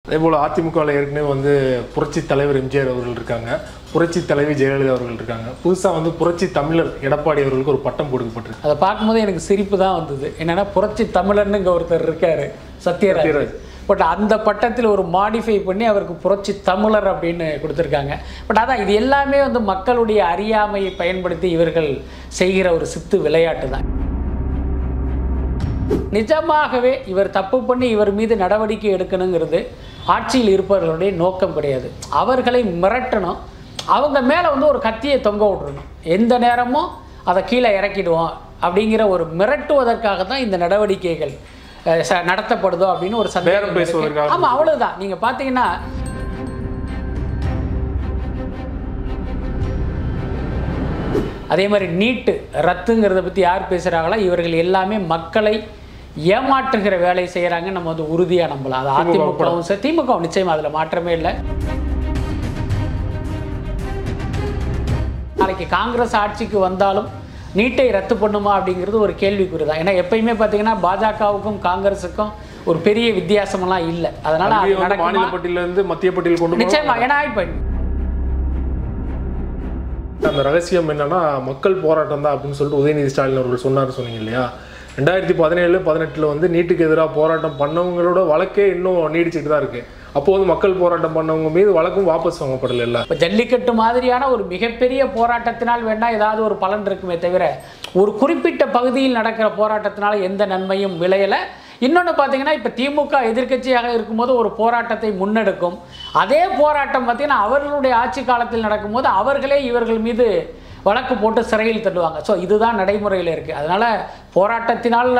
அதே போல் அதிமுகவில் ஏற்கனவே வந்து புரட்சி தலைவர் எம்ஜிஆர் அவர்கள் இருக்காங்க புரட்சி தலைவி ஜெயலலிதா அவர்கள் இருக்காங்க புதுசாக வந்து புரட்சி தமிழர் எடப்பாடி அவர்களுக்கு ஒரு பட்டம் கொடுக்கப்பட்டிருக்கு அதை பார்க்கும்போது எனக்கு சிரிப்பு தான் வந்தது என்னன்னா புரட்சி தமிழர்னு இங்கே ஒருத்தர் இருக்காரு சத்யராஜ் சத்யராஜ். பட் அந்த பட்டத்தில் ஒரு மாடிஃபை பண்ணி அவருக்கு புரட்சி தமிழர் அப்படின்னு கொடுத்துருக்காங்க பட் அதான் இது எல்லாமே வந்து மக்களுடைய அறியாமையை பயன்படுத்தி இவர்கள் செய்கிற ஒரு சித்து விளையாட்டு தான் நிஜமாகவே இவர் தப்பு பண்ணி இவர் மீது நடவடிக்கை எடுக்கணுங்கிறது ஆட்சியில் இருப்பவர்களுடைய நோக்கம் கிடையாது அவர்களை மிரட்டணும் அவங்க மேலே வந்து ஒரு கத்தியை தொங்க விட்டுறணும் எந்த நேரமும் அதை கீழே இறக்கிடுவோம் அப்படிங்கிற ஒரு மிரட்டுவதற்காக தான் இந்த நடவடிக்கைகள் அஹ், ச- நடத்தப்படுதோ அப்படின்னு ஒரு சந்தேகம் பேரம் பேசுவதற்காக. ஆமாம் அவ்வளவுதான் நீங்கள் பார்த்தீங்கன்னா அதே மாதிரி நீட்டு ரத்துங்கிறத பற்றி யார் பேசுகிறாங்களோ இவர்கள் எல்லாமே மக்களை ஏமாற்றுகிற வேலையை செய்கிறாங்க நம்ம வந்து உறுதியாக நம்பலாம் அது அதிமுகவும் சரி திமுகவும் நிச்சயமா அதில் மாற்றமே இல்லை நாளைக்கு காங்கிரஸ் ஆட்சிக்கு வந்தாலும் நீட்டை ரத்து பண்ணுமா அப்படிங்கிறது ஒரு கேள்விக்குறி தான் ஏன்னா எப்பயுமே பார்த்தீங்கன்னா பாஜகவுக்கும் காங்கிரஸுக்கும் ஒரு பெரிய வித்தியாசமெல்லாம் இல்லை அதனால கல்வியை அது வந்து மாநில நடக்குமா பட்டியலிருந்து மத்திய பட்டியல் கொண்டு போனா நிச்சயமா ஏன்னா இப்போ அந்த ரகசியம் என்னன்னா மக்கள் போராட்டம் தான் அப்படின்னு சொல்லிட்டு உதயநிதி ஸ்டாலின் அவர்கள் சொன்னார் சொன்னீங்க இல்லையா ரெண்டாயிரத்தி பதினேழு பதினெட்டில் வந்து நீட்டுக்கு எதிராக போராட்டம் பண்ணவங்களோட வழக்கே இன்னும் நீடிச்சுட்டு தான் இருக்கு அப்போ வந்து மக்கள் போராட்டம் பண்ணவங்க மீது வழக்கும் வாபஸ் வாங்கப்படல இல்ல இப்போ ஜல்லிக்கட்டு மாதிரியான ஒரு மிகப்பெரிய போராட்டத்தினால் வேணா ஏதாவது ஒரு பலன் இருக்குமே தவிர ஒரு குறிப்பிட்ட பகுதியில் நடக்கிற போராட்டத்தினால எந்த நன்மையும் விளையலை இன்னொன்று பார்த்தீங்கன்னா இப்போ திமுக எதிர்க்கட்சியாக இருக்கும்போது ஒரு போராட்டத்தை முன்னெடுக்கும் அதே போராட்டம் பார்த்தீங்கன்னா அவர்களுடைய ஆட்சி காலத்தில் நடக்கும்போது அவர்களே இவர்கள் மீது வழக்கு போட்டு சிறையில் தள்ளுவாங்க ஸோ இதுதான் நடைமுறையில் இருக்குது அதனால் போராட்டத்தினால்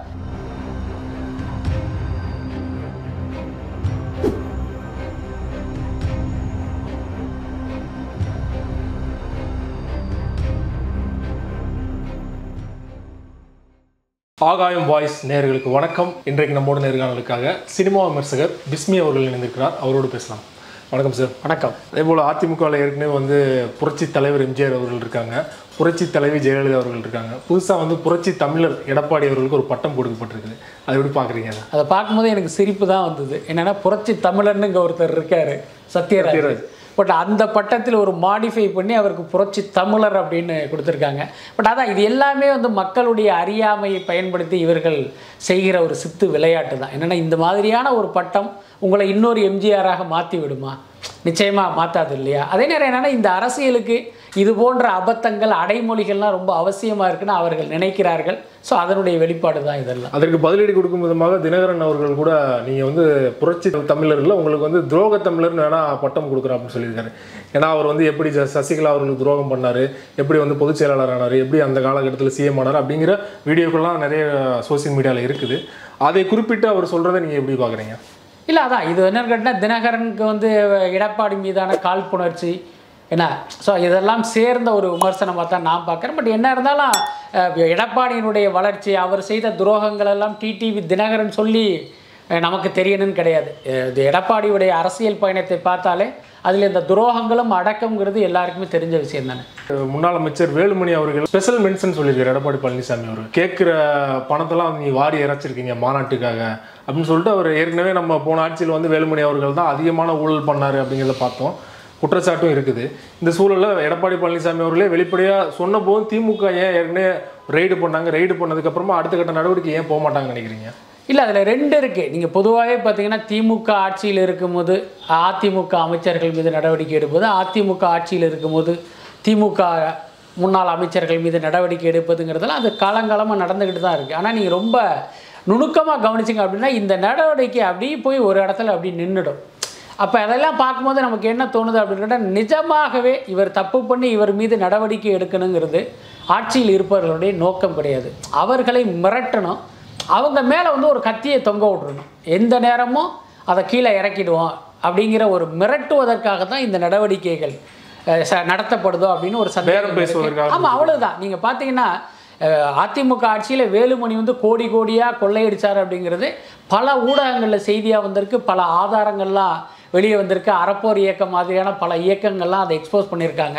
ஆகாயம் வாய்ஸ் நேயர்களுக்கு வணக்கம் இன்றைக்கு நம்மோட நேர்காணலுக்காக சினிமா விமர்சகர் பிஸ்மி அவர்கள் இணைந்திருக்கிறார் அவரோடு பேசலாம் வணக்கம் சார் வணக்கம் அதே போல் அதிமுகவில் ஏற்கனவே வந்து புரட்சி தலைவர் எம்ஜிஆர் அவர்கள் இருக்காங்க புரட்சி தலைவி ஜெயலலிதா அவர்கள் இருக்காங்க புதுசாக வந்து புரட்சி தமிழர் எடப்பாடி அவர்களுக்கு ஒரு பட்டம் கொடுக்கப்பட்டிருக்குது அது எப்படி பார்க்குறீங்க அதை அதை பார்க்கும்போது எனக்கு சிரிப்பு தான் வந்தது என்னன்னா புரட்சி தமிழர்னு இங்கே ஒருத்தர் இருக்காரு சத்யராஜ் சத்யராஜ். பட் அந்த பட்டத்தில் ஒரு மாடிஃபை பண்ணி அவருக்கு புரட்சி தமிழர் அப்படின்னு கொடுத்துருக்காங்க பட் அதான் இது எல்லாமே வந்து மக்களுடைய அறியாமையை பயன்படுத்தி இவர்கள் செய்கிற ஒரு சித்து விளையாட்டு தான் என்னென்னா இந்த மாதிரியான ஒரு பட்டம் உங்களை இன்னொரு எம்ஜிஆராக மாற்றி விடுமா நிச்சயமாக மாற்றாது இல்லையா அதே நேரம் என்னென்னா இந்த அரசியலுக்கு இது போன்ற அபத்தங்கள் அடைமொழிகள்லாம் ரொம்ப அவசியமாக இருக்குன்னு அவர்கள் நினைக்கிறார்கள் ஸோ அதனுடைய வெளிப்பாடு தான் இதெல்லாம் அதற்கு பதிலடி கொடுக்கும் விதமாக தினகரன் அவர்கள் கூட நீங்கள் வந்து புரட்சி தமிழர்ல உங்களுக்கு வந்து துரோக தமிழர்னு வேணா பட்டம் கொடுக்குறேன் அப்படின்னு சொல்லியிருக்காரு ஏன்னா அவர் வந்து எப்படி ஜ- சசிகலா அவர்களுக்கு துரோகம் பண்ணார் எப்படி வந்து பொதுச் செயலாளர் ஆனார் எப்படி அந்த காலகட்டத்தில் சிஎம் ஆனார் அப்படிங்கிற வீடியோக்கள்லாம் நிறைய சோஷியல் மீடியாவில் இருக்குது அதை குறிப்பிட்டு அவர் சொல்கிறத நீங்கள் எப்படி பார்க்குறீங்க இல்லை அதான் இது என்னன்னு கேட்டால் தினகரனுக்கு வந்து எடப்பாடி மீதான காழ்ப்புணர்ச்சி என்ன ஸோ இதெல்லாம் சேர்ந்த ஒரு விமர்சனமாக தான் நான் பார்க்குறேன் பட் என்ன இருந்தாலும் அஹ், எடப்பாடியினுடைய வளர்ச்சி அவர் செய்த துரோகங்கள் எல்லாம் டிடிவி தினகரன் சொல்லி அஹ், நமக்கு தெரியணும்னு கிடையாது அஹ், இது எடப்பாடியுடைய அரசியல் பயணத்தை பார்த்தாலே அதில் இந்த துரோகங்களும் அடக்கம்ங்கிறது எல்லாருக்குமே தெரிஞ்ச விஷயம் தானே முன்னாள் அமைச்சர் வேலுமணி அவர்கள் ஸ்பெஷல் மென்ஷன் சொல்லியிருக்காரு எடப்பாடி பழனிசாமி அவர்கள் கேட்குற பணத்தெல்லாம் நீ வாரி இறைச்சிருக்கீங்க மாநாட்டுக்காக அப்படின்னு சொல்லிட்டு அவர் ஏற்கனவே நம்ம போன ஆட்சியில் வந்து வேலுமணி அவர்கள் தான் அதிகமான ஊழல் பண்ணாரு அப்படிங்கிறத பார்த்தோம் குற்றச்சாட்டும் இருக்குது இந்த சூழலில் எடப்பாடி பழனிசாமி அவர்களே வெளிப்படையாக சொன்ன போதும் திமுக ஏன் ஏற்கனவே ரெய்டு பண்ணாங்க ரெய்டு பண்ணதுக்கப்புறமா அடுத்த கட்ட நடவடிக்கை ஏன் போக மாட்டாங்கன்னு நினைக்கிறீங்க இல்லை அதில் ரெண்டு இருக்குது நீங்கள் பொதுவாகவே பார்த்தீங்கன்னா திமுக ஆட்சியில் இருக்கும்போது அதிமுக அமைச்சர்கள் மீது நடவடிக்கை எடுப்பது அதிமுக ஆட்சியில் இருக்கும்போது திமுக முன்னாள் அமைச்சர்கள் மீது நடவடிக்கை எடுப்பதுங்கிறதெல்லாம் அது காலங்காலமாக நடந்துக்கிட்டு தான் இருக்குது ஆனால் நீங்கள் ரொம்ப நுணுக்கமாக கவனிச்சிங்க அப்படின்னா இந்த நடவடிக்கை அப்படியே போய் ஒரு இடத்துல அப்படி நின்றுடும் அப்போ அதெல்லாம் பார்க்கும்போது நமக்கு என்ன தோணுது அப்படின்னு கேட்டால் நிஜமாகவே இவர் தப்பு பண்ணி இவர் மீது நடவடிக்கை எடுக்கணுங்கிறது ஆட்சியில் இருப்பவர்களுடைய நோக்கம் கிடையாது அவர்களை மிரட்டணும் அவங்க மேலே வந்து ஒரு கத்தியை தொங்க விட்டுறணும் எந்த நேரமும் அதை கீழே இறக்கிடுவோம் அப்படிங்கிற ஒரு மிரட்டுவதற்காக தான் இந்த நடவடிக்கைகள் அஹ், ச- நடத்தப்படுதோ அப்படின்னு ஒரு சந்தேகம் பேரம் பேசுவதற்காக ஆமாம் அவ்வளவுதான் நீங்கள் பார்த்தீங்கன்னா அஹ், அதிமுக ஆட்சியில் வேலுமணி வந்து கோடி கோடியாக கொள்ளையடிச்சார் அப்படிங்கிறது பல ஊடகங்களில் செய்தியாக வந்திருக்கு பல ஆதாரங்கள்லாம் வெளியே வந்திருக்கு அறப்போர் இயக்கம் மாதிரியான பல இயக்கங்கள்லாம் அதை எக்ஸ்போஸ் பண்ணியிருக்காங்க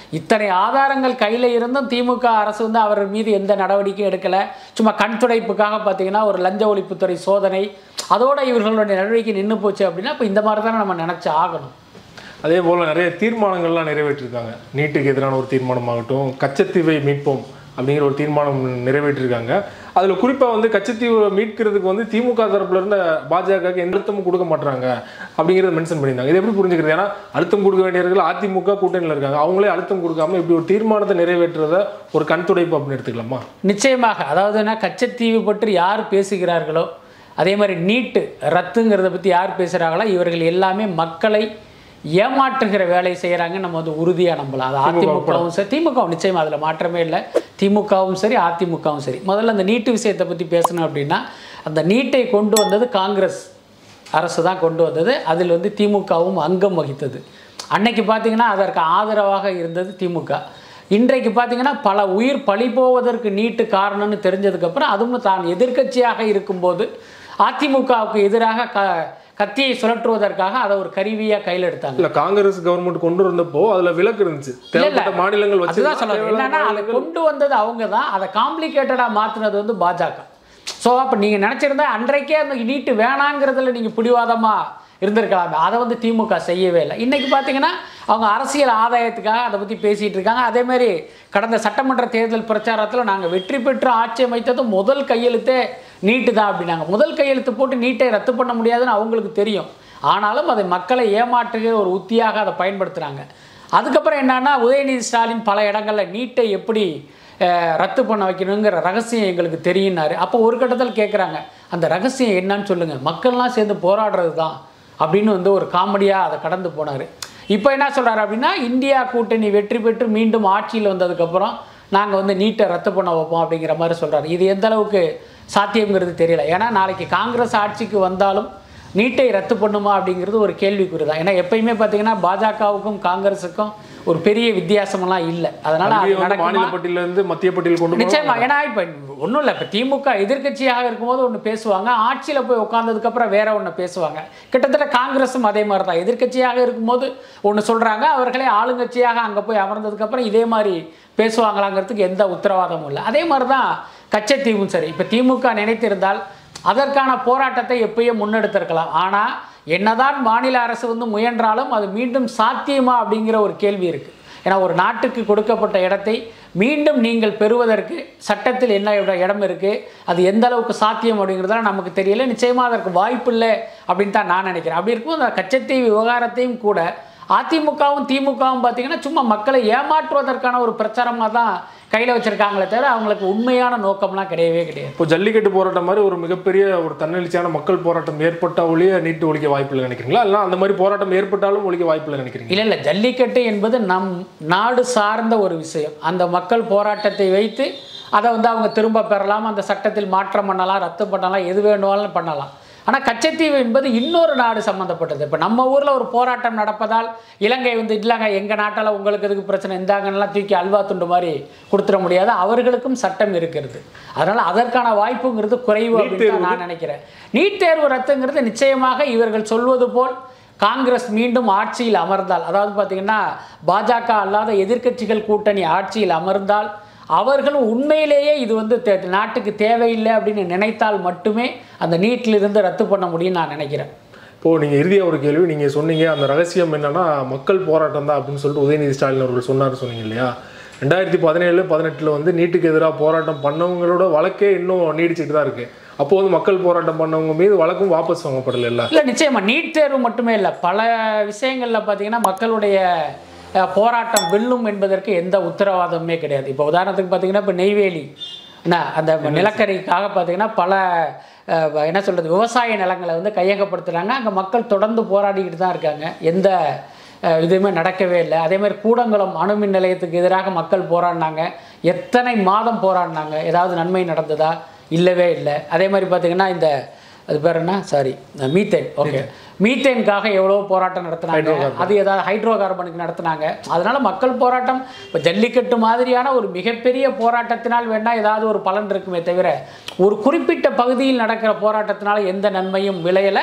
இத்தனை ஆதாரங்கள் கையில் இருந்தும் திமுக அரசு வந்து அவர் மீது எந்த நடவடிக்கையும் எடுக்கலை சும்மா கண் துடைப்புக்காக பார்த்தீங்கன்னா ஒரு லஞ்ச ஒழிப்புத்துறை சோதனை அதோட இவர்களுடைய நடவடிக்கை நின்று போச்சு அப்படின்னா இப்போ இந்த மாதிரி தானே நம்ம நினச்சி ஆகணும் அதே போல் நிறைய தீர்மானங்கள்லாம் நிறைவேற்றிருக்காங்க நீட்டுக்கு எதிரான ஒரு தீர்மானமாகட்டும் கச்சத்தீவை மீட்போம் அப்படிங்கிற ஒரு தீர்மானம் நிறைவேற்றிருக்காங்க அதில் குறிப்பாக வந்து கச்சத்தீவை மீட்கிறதுக்கு வந்து திமுக தரப்புல இருந்து பாஜகவுக்கு எந்த அழுத்தமும் கொடுக்க மாட்டாங்க அப்படிங்கிறத மென்ஷன் பண்ணியிருந்தாங்க இது எப்படி புரிஞ்சுக்கிறது ஏன்னா அழுத்தம் கொடுக்க வேண்டியவர்கள் அதிமுக கூட்டணியில் இருக்காங்க அவங்களே அழுத்தம் கொடுக்காம இப்படி ஒரு தீர்மானத்தை நிறைவேற்றுறத ஒரு கண் துடைப்பு அப்படின்னு எடுத்துக்கலாமா நிச்சயமாக அதாவதுன்னா கச்சத்தீவு பற்றி யார் பேசுகிறார்களோ அதே மாதிரி நீட்டு ரத்துங்கிறத பற்றி யார் பேசுகிறாங்களோ இவர்கள் எல்லாமே மக்களை ஏமாற்றுகிற வேலையை செய்கிறாங்கன்னு நம்ம வந்து உறுதியாக நம்பலாம் அது அதிமுகவும் சரி திமுகவும் நிச்சயமாக அதில் மாற்றமே இல்லை திமுகவும் சரி அதிமுகவும் சரி முதல்ல அந்த நீட்டு விஷயத்தை பற்றி பேசணும் அப்படின்னா அந்த நீட்டை கொண்டு வந்தது காங்கிரஸ் அரசு தான் கொண்டு வந்தது அதில் வந்து திமுகவும் அங்கம் வகித்தது அன்னைக்கு பார்த்தீங்கன்னா அதற்கு ஆதரவாக இருந்தது திமுக இன்றைக்கு பார்த்தீங்கன்னா பல உயிர் பழி போவதற்கு நீட்டு காரணம்னு தெரிஞ்சதுக்கப்புறம் அதுவும் தான் எதிர்க்கட்சியாக இருக்கும்போது அதிமுகவுக்கு எதிராக க கத்தியை சுழற்றுவதற்காக அதை ஒரு கருவியாக கையில் எடுத்தாங்க இல்ல காங்கிரஸ் கவர்மெண்ட் கொண்டு வந்தப்போ அதுல விலக்கு இருந்துச்சு தேவைப்பட்ட மாநிலங்கள் வச்சு அதுதான் சொல்ல வரேன். என்னன்னா அதை கொண்டு வந்தது அவங்க தான் அதை காம்ப்ளிகேட்டடாக மாற்றினது வந்து பாஜக ஸோ அப்போ நீங்கள் நினச்சிருந்தா அன்றைக்கே அந்த நீட்டு வேணாங்கிறதுல நீங்கள் பிடிவாதமாக இருந்திருக்கலாமே அதை வந்து திமுக செய்யவே இல்லை இன்றைக்கி பார்த்தீங்கன்னா அவங்க அரசியல் ஆதாயத்துக்காக அதை பற்றி பேசிகிட்டு இருக்காங்க அதேமாரி கடந்த சட்டமன்ற தேர்தல் பிரச்சாரத்தில் நாங்கள் வெற்றி பெற்று ஆட்சி அமைத்ததும் முதல் கையெழுத்தே நீட்டு தான் அப்படின்னாங்க முதல் கையெழுத்து போட்டு நீட்டை ரத்து பண்ண முடியாதுன்னு அவங்களுக்கு தெரியும் ஆனாலும் அதை மக்களை ஏமாற்றுகிற ஒரு உத்தியாக அதை பயன்படுத்துகிறாங்க அதுக்கப்புறம் என்னன்னா உதயநிதி ஸ்டாலின் பல இடங்களில் நீட்டை எப்படி அஹ், ரத்து பண்ண வைக்கணுங்கிற ரகசியம் எங்களுக்கு தெரியும்னாரு அப்போ ஒரு கட்டத்தில் கேட்குறாங்க அந்த ரகசியம் என்னன்னு சொல்லுங்கள் மக்கள்லாம் சேர்ந்து போராடுறது தான் அப்படின்னு வந்து ஒரு காமெடியாக அதை கடந்து போனார் இப்போ என்ன சொல்கிறாரு அப்படின்னா இந்தியா கூட்டணி வெற்றி பெற்று மீண்டும் ஆட்சியில் வந்ததுக்கப்புறம் நாங்கள் வந்து நீட்டை ரத்து பண்ண வைப்போம் அப்படிங்கிற மாதிரி சொல்கிறாரு இது எந்த அளவுக்கு சாத்தியங்கிறது தெரியல ஏன்னா நாளைக்கு காங்கிரஸ் ஆட்சிக்கு வந்தாலும் நீட்டை ரத்து பண்ணுமா அப்படிங்கிறது ஒரு கேள்விக்குறி தான் ஏன்னா எப்பயுமே பார்த்தீங்கன்னா பாஜகவுக்கும் காங்கிரஸுக்கும் ஒரு பெரிய வித்தியாசமெல்லாம் இல்லை அதனால அது வந்து நடக்குமா மாநில பட்டியல இருந்து மத்திய பட்டியல் கொண்டு போனா நிச்சயமா ஏன்னா இப்போ ஒன்றும் இல்லை இப்போ திமுக எதிர்க்கட்சியாக இருக்கும்போது ஒன்று பேசுவாங்க ஆட்சியில் போய் உட்கார்ந்ததுக்கப்புறம் வேற ஒன்று பேசுவாங்க கிட்டத்தட்ட காங்கிரஸும் அதே மாதிரி தான் எதிர்க்கட்சியாக இருக்கும்போது ஒன்று சொல்கிறாங்க அவர்களே ஆளுங்கட்சியாக அங்கே போய் அமர்ந்ததுக்கப்புறம் இதே மாதிரி பேசுவாங்களாங்கிறதுக்கு எந்த உத்தரவாதமும் இல்லை அதே மாதிரி தான் கச்சத்தீவும் சரி இப்போ திமுக நினைத்திருந்தால் அதற்கான போராட்டத்தை எப்பயே முன்னெடுத்திருக்கலாம் ஆனால் என்னதான் மாநில அரசு வந்து முயன்றாலும் அது மீண்டும் சாத்தியமா அப்படிங்கிற ஒரு கேள்வி இருக்குது ஏன்னா ஒரு நாட்டுக்கு கொடுக்கப்பட்ட இடத்தை மீண்டும் நீங்கள் பெறுவதற்கு சட்டத்தில் என்ன இட- இடம் இருக்குது அது எந்த அளவுக்கு சாத்தியம் அப்படிங்கிறதெல்லாம் நமக்கு தெரியல நிச்சயமாக அதற்கு வாய்ப்பு இல்லை அப்படின்னு தான் நான் நினைக்கிறேன் அப்படி இருக்கும் அந்த கச்சத்தீவு விவகாரத்தையும் கூட அதிமுகவும் திமுகவும் பார்த்தீங்கன்னா சும்மா மக்களை ஏமாற்றுவதற்கான ஒரு பிரச்சாரமாக தான் கையில் வச்சுருக்காங்களே தவிர அவங்களுக்கு உண்மையான நோக்கம்லாம் கிடையவே கிடையாது இப்போ ஜல்லிக்கட்டு போராட்டம் மாதிரி ஒரு மிகப்பெரிய ஒரு தன்னெழுச்சியான மக்கள் போராட்டம் ஏற்பட்ட ஒழிய நீட்டு ஒழிக்க வாய்ப்பு இல்லை நினைக்கிறீங்களா இல்லை அந்த மாதிரி போராட்டம் ஏற்பட்டாலும் ஒழிக்க வாய்ப்பு இல்லை நினைக்கிறீங்க இல்லை இல்லை ஜல்லிக்கட்டு என்பது நம் நாடு சார்ந்த ஒரு விஷயம் அந்த மக்கள் போராட்டத்தை வைத்து அதை வந்து அவங்க திரும்ப பெறலாம் அந்த சட்டத்தில் மாற்றம் பண்ணலாம் ரத்து பண்ணலாம் எது வேணுமாலும் பண்ணலாம் ஆனால் கச்சத்தீவு என்பது இன்னொரு நாடு சம்மந்தப்பட்டது இப்போ நம்ம ஊரில் ஒரு போராட்டம் நடப்பதால் இலங்கை வந்து இல்லைங்க எங்கள் நாட்டால் உங்களுக்கு எதுக்கு பிரச்சனை இந்தாங்கன்னெலாம் தூக்கி அல்வா துண்டு மாதிரி கொடுத்துட முடியாது அவர்களுக்கும் சட்டம் இருக்கிறது அதனால் அதற்கான வாய்ப்புங்கிறது குறைவு அப்படின்னு தான் நான் நினைக்கிறேன் நீட் தேர்வு ரத்துங்கிறது நிச்சயமாக இவர்கள் சொல்வது போல் காங்கிரஸ் மீண்டும் ஆட்சியில் அமர்ந்தால் அதாவது பார்த்தீங்கன்னா பாஜக அல்லாத எதிர்க்கட்சிகள் கூட்டணி ஆட்சியில் அமர்ந்தால் அவர்களும் உண்மையிலேயே இது வந்து தே- நாட்டுக்கு தேவையில்லை அப்படின்னு நினைத்தால் மட்டுமே அந்த நீட்டிலிருந்து ரத்து பண்ண முடியும்னு நான் நினைக்கிறேன் இப்போ நீங்க இறுதியா ஒரு கேள்வி நீங்க சொன்னீங்க அந்த ரகசியம் என்னன்னா மக்கள் போராட்டம் தான் அப்படின்னு சொல்லிட்டு உதயநிதி ஸ்டாலின் அவர்கள் சொன்னார் சொன்னீங்க இல்லையா ரெண்டாயிரத்தி பதினேழு பதினெட்டில் வந்து நீட்டுக்கு எதிராக போராட்டம் பண்ணவங்களோட வழக்கே இன்னும் நீடிச்சுட்டு தான் இருக்கு அப்போ வந்து மக்கள் போராட்டம் பண்ணவங்க மீது வழக்கும் வாபஸ் வாங்கப்படல இல்ல இல்லை நிச்சயமா நீட் தேர்வு மட்டுமே இல்லை பல விஷயங்களில் பார்த்தீங்கன்னா மக்களுடைய அஹ், போராட்டம் வெல்லும் என்பதற்கு எந்த உத்தரவாதமுமே கிடையாது இப்போ உதாரணத்துக்கு பார்த்தீங்கன்னா இப்போ நெய்வேலி என்ன அந்த நிலக்கரிக்காக பார்த்தீங்கன்னா பல அஹ், என்ன சொல்கிறது விவசாய நிலங்களை வந்து கையகப்படுத்துகிறாங்க அங்கே மக்கள் தொடர்ந்து போராடிக்கிட்டு தான் இருக்காங்க எந்த அஹ், இதுவுமே நடக்கவே இல்லை அதே மாதிரி கூடங்குளம் அணுமின் நிலையத்துக்கு எதிராக மக்கள் போராடினாங்க எத்தனை மாதம் போராடினாங்க ஏதாவது நன்மை நடந்ததா இல்லவே இல்லை அதே மாதிரி பார்த்தீங்கன்னா இந்த அது பேர் என்ன சாரி மீத்தேன் ஓகே மீத்தேனுக்காக எவ்வளோ போராட்டம் நடத்துனாங்க அது ஏதாவது ஹைட்ரோ கார்பனுக்கு நடத்துனாங்க அதனால மக்கள் போராட்டம் இப்போ ஜல்லிக்கட்டு மாதிரியான ஒரு மிகப்பெரிய போராட்டத்தினால் வேணா ஏதாவது ஒரு பலன் இருக்குமே தவிர ஒரு குறிப்பிட்ட பகுதியில் நடக்கிற போராட்டத்தினால எந்த நன்மையும் விளையலை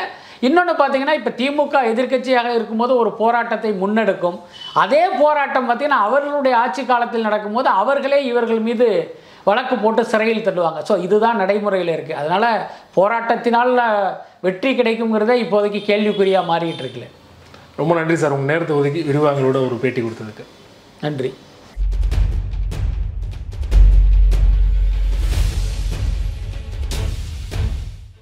இன்னொன்று பார்த்தீங்கன்னா இப்போ திமுக எதிர்க்கட்சியாக இருக்கும்போது ஒரு போராட்டத்தை முன்னெடுக்கும் அதே போராட்டம் பார்த்தீங்கன்னா அவர்களுடைய ஆட்சி காலத்தில் நடக்கும்போது அவர்களே இவர்கள் மீது வழக்கு போட்டு சிறையில் தள்ளுவாங்க ஸோ இதுதான் நடைமுறையில் இருக்குது அதனால் போராட்டத்தினால் வெற்றி கிடைக்குங்கிறதே இப்போதைக்கு கேள்விக்குறியாக மாறிட்டு இருக்குல்ல ரொம்ப நன்றி சார் உங்கள் நேரத்தை ஒதுக்கி விரிவாங்களோட ஒரு பேட்டி கொடுத்ததுக்கு நன்றி